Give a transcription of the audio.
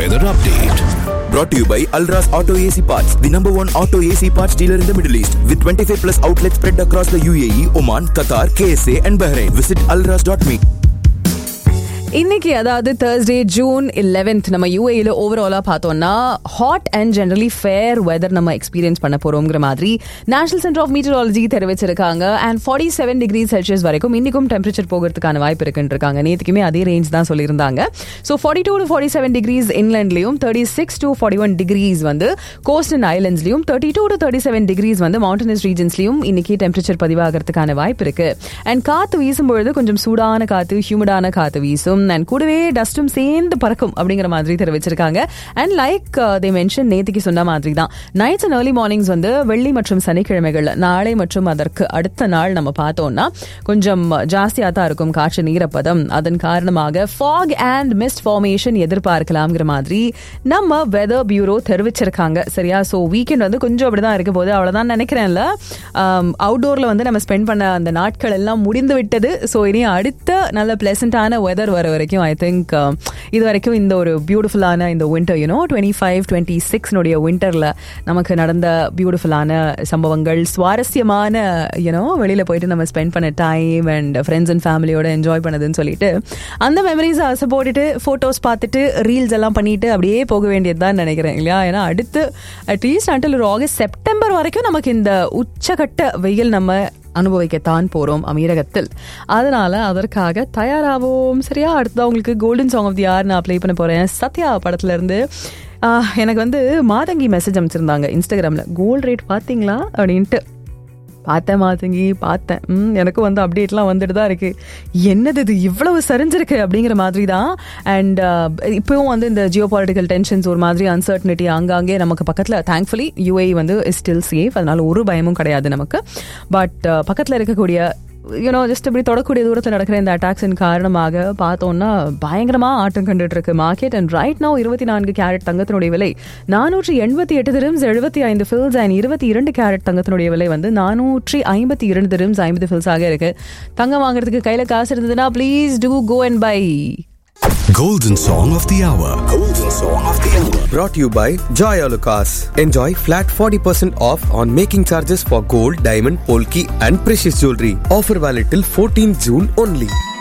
weather update. Brought to you by Alras Auto AC Parts, the number one auto AC parts dealer in the Middle East, with 25 plus outlets spread across the UAE, Oman, Qatar, KSA, and Bahrain. Visit alras.me. இன்னைக்கு அதாவது Thursday June 11th நம்ம யூஏல ஓவராலா பார்த்தோம்னா hot and generally fair weather நம்ம experience பண்ண போறோங்கிற மாதிரி நேஷனல் சென்டர் ஆஃப் மீட்டராலஜி தெரிவிச்சிருக்காங்க and forty seven degree Celsius வரைக்கும் இன்னைக்கும் டெம்பரேச்சர் போகிறதுக்கான வாய்ப்பு இருக்குன்னு இருக்காங்க நேற்றுக்குமே அதே ரேஞ்ச் தான் சொல்லியிருந்தாங்க so forty two to forty seven degrees இன்லேண்ட்லையும் thirty six to forty one degrees வந்து கோஸ்ட் அண்ட் ஐலண்ட்ஸ்லையும் thirty two to thirty seven degrees வந்து மவுண்டனஸ் ரீஜன்ஸ்லையும் இன்னைக்கு டெம்பரேச்சர் பதிவாகிறதுக்கான வாய்ப்பு இருக்கு அண்ட் காத்து வீசும்பொழுது கொஞ்சம் சூடான காத்து ஹியூமிடான காத்து வீசும் அண்ட் கூடவே டஸ்டும் சேர்ந்து பறக்கும் அப்படிங்கிற மாதிரி தெரிவிச்சிருக்காங்க அண்ட் லைக் தே மென்ஷன் நேத்திக்கு சொன்ன மாதிரி தான் நைட்ஸ் அண்ட் ஏர்லி மார்னிங்ஸ் வந்து வெள்ளி மற்றும் சனிக்கிழமைகள் நாளை மற்றும் அதற்கு அடுத்த நாள் நம்ம பார்த்தோம்னா கொஞ்சம் ஜாஸ்தியாக தான் இருக்கும் காற்று நீரப்பதம் அதன் காரணமாக ஃபாக் அண்ட் மிஸ்ட் ஃபார்மேஷன் எதிர்பார்க்கலாம்ங்கிற மாதிரி நம்ம வெதர் பியூரோ தெரிவிச்சிருக்காங்க சரியா ஸோ வீக்கெண்ட் வந்து கொஞ்சம் அப்படிதான் இருக்க போது அவ்வளோதான் நினைக்கிறேன்ல அவுட்டோரில் வந்து நம்ம ஸ்பெண்ட் பண்ண அந்த நாட்கள் எல்லாம் முடிந்து விட்டது ஸோ இனி அடுத்த நல்ல பிளசண்டான வெதர் வர வரைக்கும் ஐ திங்க் இது வரைக்கும் இந்த ஒரு பியூட்டிஃபுல்லான இந்த winter you know twenty five twenty சிக்ஸ்னுடைய வின்டரில் நமக்கு நடந்த பியூட்டிஃபுல்லான சம்பவங்கள் சுவாரஸ்யமான யூனோ வெளியில் போயிட்டு நம்ம ஸ்பெண்ட் பண்ண டைம் அண்ட் ஃப்ரெண்ட்ஸ் அண்ட் ஃபேமிலியோட என்ஜாய் பண்ணதுன்னு சொல்லிட்டு அந்த மெமரிஸை ஆசை போட்டுட்டு ஃபோட்டோஸ் பார்த்துட்டு ரீல்ஸ் எல்லாம் பண்ணிட்டு அப்படியே போக வேண்டியது தான் நினைக்கிறேன் இல்லையா ஏன்னா அடுத்து அட்லீஸ்ட் அண்டில் ஒரு ஆகஸ்ட் செப்டம்பர் வரைக்கும் நமக்கு இந்த உச்சகட்ட வெயில் நம்ம அனுபவிக்கத்தான் போறோம் அமீரகத்தில் அதனால அதற்காக தயாராவோம் சரியா அடுத்ததான் உங்களுக்கு golden song of the hour நான் ப்ளே பண்ண போறேன் சத்யா படத்துல இருந்து ஆஹ், எனக்கு வந்து மாதங்கி மெசேஜ் அமைச்சிருந்தாங்க இன்ஸ்டாகிராம்ல கோல்ட் ரேட் பாத்தீங்களா அப்படின்ட்டு பார்த்தேன் மாதங்கி பார்த்தேன் ம் எனக்கும் வந்து அப்டேட்லாம் வந்துட்டு தான் இருக்கு என்னது இது இவ்வளவு சரிஞ்சிருக்கு அப்படிங்கிற மாதிரி தான் அண்ட் இப்போவும் வந்து இந்த ஜியோ பாலிட்டிக்கல் டென்ஷன்ஸ் ஒரு மாதிரி அன்சர்டனிட்டி அங்கங்கே நமக்கு பக்கத்தில் தேங்க்ஃபுல்லி யூஏ வந்து ஸ்டில் சேஃப் அதனால ஒரு பயமும் கிடையாது நமக்கு பட் பக்கத்தில் இருக்கக்கூடிய யூனோ ஜஸ்ட் இப்படி தொடக்கூடிய தூரத்தில் நடக்கிற இந்த அட்டாக்ஸின் காரணமாக பார்த்தோம்னா பயங்கரமாக ஆட்டம் கண்டுட்டு இருக்கு மார்க்கெட் அண்ட் ரைட் நோ இருபத்தி நான்கு கேரட் தங்கத்தினுடைய விலை நானூற்றி எண்பத்தி எட்டு திரம்ஸ் எழுபத்தி ஐந்து ஃபில்ஸ் அண்ட் இருபத்தி இரண்டு கேரட் தங்கத்தினுடைய விலை வந்து நானூற்றி ஐம்பத்தி இரண்டு திரம்ஸ் ஐம்பது ஃபில்ஸாக இருக்கு தங்கம் வாங்குறதுக்கு கையில் காசு இருந்ததுன்னா please do go and buy Golden Song of the Hour. Golden Song of the Hour. Brought to you by Joy Alucas. Enjoy flat 40% off on making charges for gold, diamond, polki, and precious jewelry. Offer valid till 14 June only.